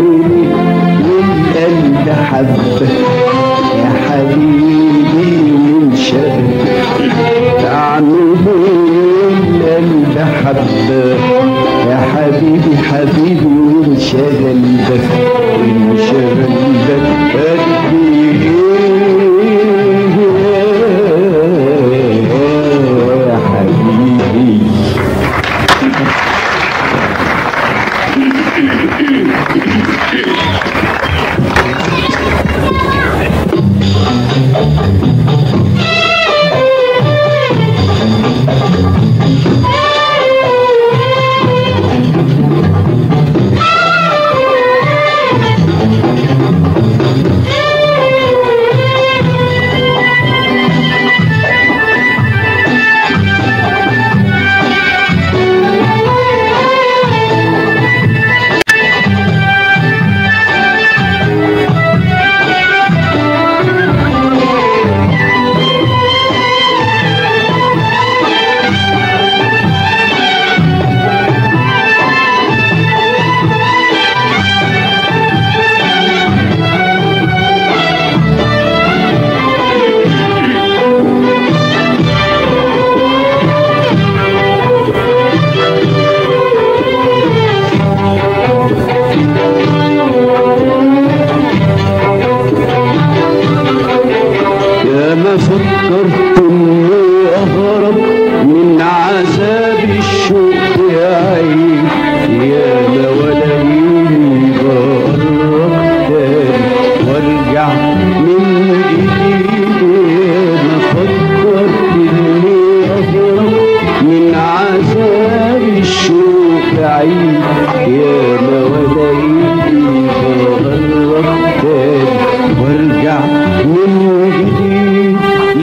عيني والقلب حبك يا حبيبي من شغل أعمل القلب حبك يا حبيبي حبيبي وانشغل بك انشغل بك قد ايه يا حبيبي يا ما فكرت اني اهرب من عذاب الشوق يا عين يا ما ولاقيني بقرب تاني وارجع من جديد يا ما فكرت اني اهرب من عذاب الشوق يا عين يا ما ولاقيني بقرب تاني وارجع من جديد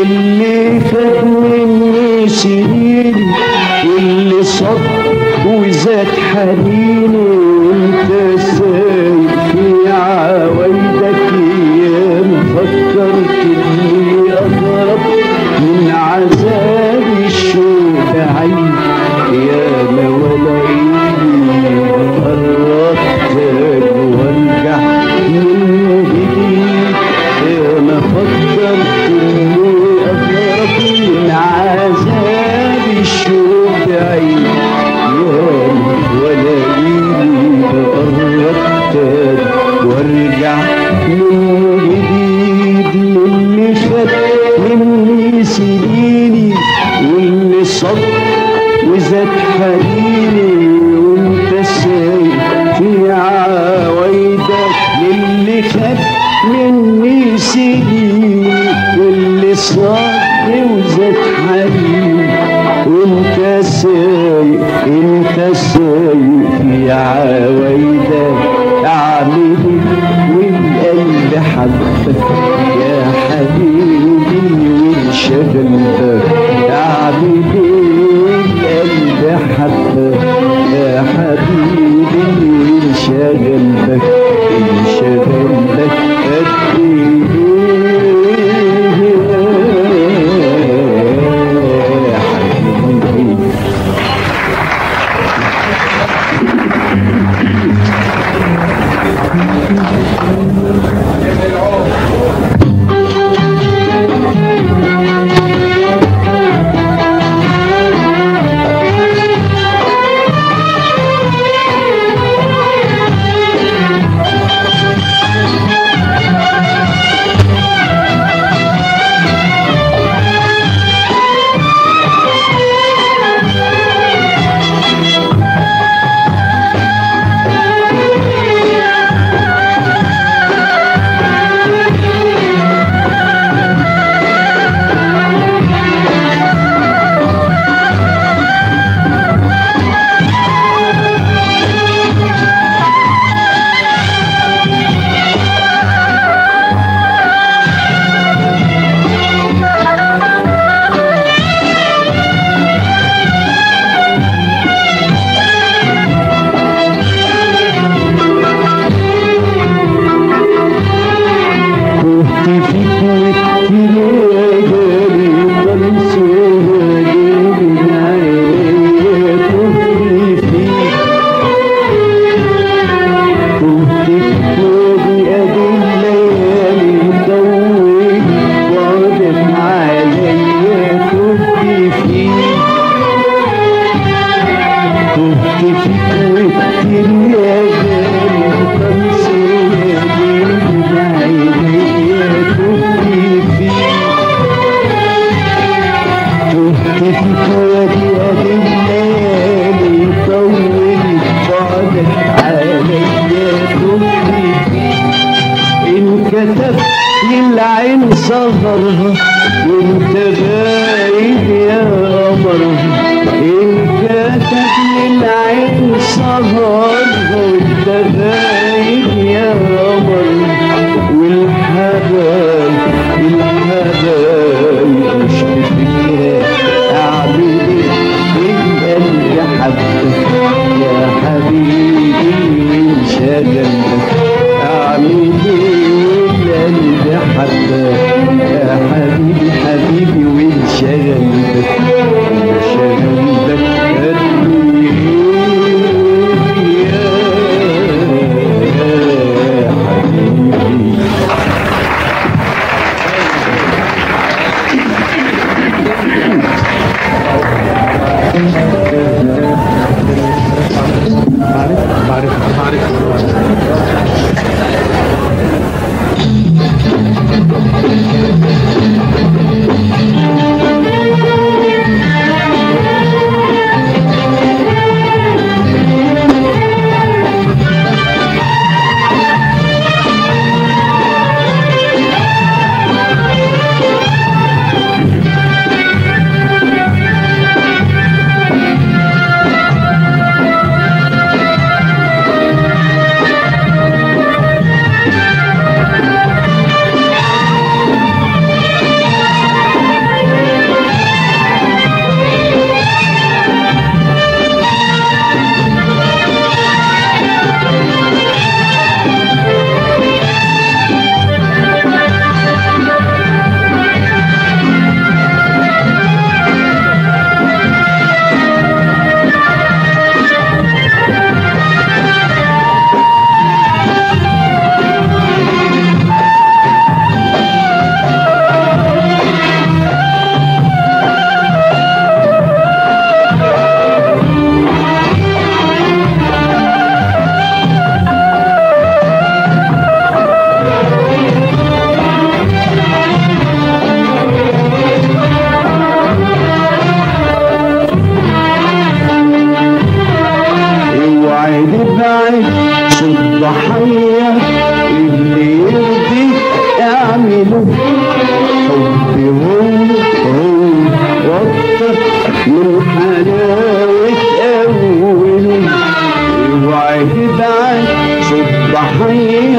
للي فات مني سنين واللي صب وزاد حنيني وانت سايب في عوايدك ايام فكرت اني اقرب من عذاب الشوق عين يا ما ولاقيني قربت وارجع من جديد يا ما فكرت اني اقرب من عذاب الشوق عين يا ما ولاقيني قربت وارجع من جديد للي فات مني سنيني واللي صب وزاد حنيني وانت سايب في عوايدك للي فات مني سنيني واللي صب وزاد حنيني وانت سايق انت سايق في عوايدك اعملي والقلب حبك يا حبيبي وانشغل بك اعملي والقلب حبك يا حبيبي وانشغل بك انشغل بك قد ايه يا حبيبي كتب للعين سهرها وانت غايب يا قمرها ان كتب للعين سهرها وانت غايب يا قمرها والحبايب الحبايب مش بفكرة اعمل ايه القلب حبك يا حبيبي من شغلك اعمل ايه القلب حبك يا حبيبي حبيبي وين شغلك شغلك قلبي يا حبيبي اوعي تبعد صوت ضحية اللي يرضيك اعمله حبي هو هو واكتر من حلاوة اوله اوعي تبعد صوت ضحية